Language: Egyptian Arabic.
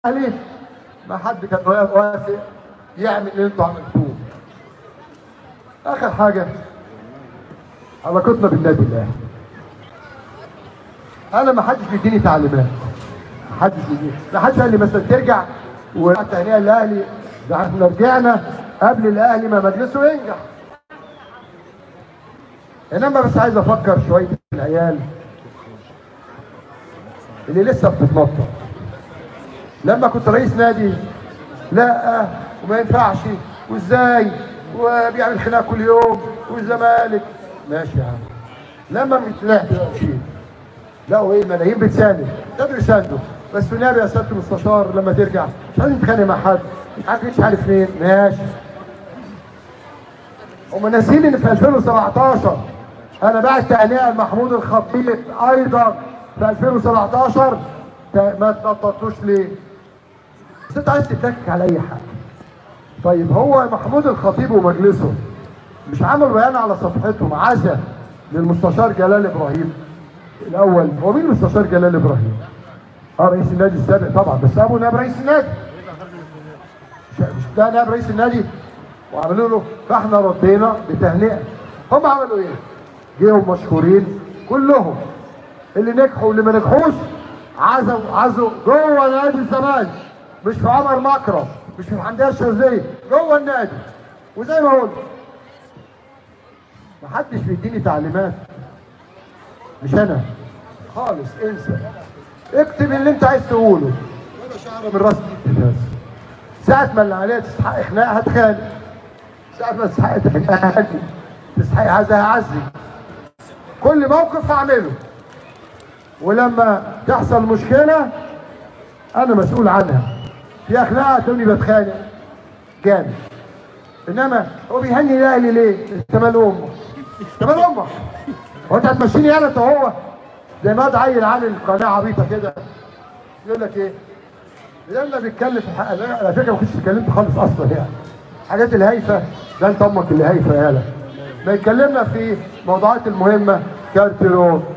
الاهلي ما حد كان واقف وافق يعمل اللي انتوا عملتوه اخر حاجه علاقتنا بالنادي الاهلي انا ما حدش بيديني تعليمات ما حدش بيديني ما حدش قال لي مثلا ترجع والتهنئه الاهلي ده احنا رجعنا قبل الاهلي ما مجلسه ينجح انما بس عايز افكر شويه في العيال اللي لسه بتتنطط لما كنت رئيس نادي لا وما ينفعش وازاي وبيعمل خناقه كل يوم والزمالك ماشي يا عم لما طلعت شيء لقوا ايه ملايين بتساند قدروا يساندوا بس والنبي يا سياده المستشار لما ترجع مش عايز تتخانق مع حد مش عارف مش عارف فين ماشي هم ناسيين ان في 2017 انا بعت تهنئه لمحمود الخطيب ايضا في 2017 ما تنططوش ليه؟ بس انت عايز تتلكك على اي حاجه. طيب هو محمود الخطيب ومجلسه مش عملوا بيان على صفحتهم عزا للمستشار جلال ابراهيم الاول هو مين المستشار جلال ابراهيم؟ اه رئيس النادي السابق طبعا بس ابو نائب رئيس النادي مش ده نائب رئيس النادي وعملوا له فاحنا ردينا بتهنئه هم عملوا ايه؟ جيهم مشكورين كلهم اللي نجحوا واللي ما نجحوش عزوا عزوا جوه نادي الزمالك مش في عمر مكرم مش في الحمديه الشاذليه جوه النادي وزي ما قلت محدش بيديني تعليمات مش انا خالص انسى اكتب اللي انت عايز تقوله ولا شعر من راس التلفاز ساعة ما اللي عليها تستحق خناقه هتخانق ساعة ما تستحق تخناقه تستحق عزا هعزي كل موقف هعمله ولما تحصل مشكلة أنا مسؤول عنها في أخلاق تقولي بتخانق جامد إنما هو بيهني الأهلي ليه؟ أنت مال أمك أنت مال أمك هو أنت هتمشيني أنا أنت هو زي ما عيل عامل قناة عبيطة كده يقول لك إيه؟ لما بيتكلم في حق على فكرة ما كنتش اتكلمت خالص أصلا يعني الحاجات الهايفة ده أنت أمك اللي هايفة يالا ما يتكلمنا في موضوعات المهمة كارتيرون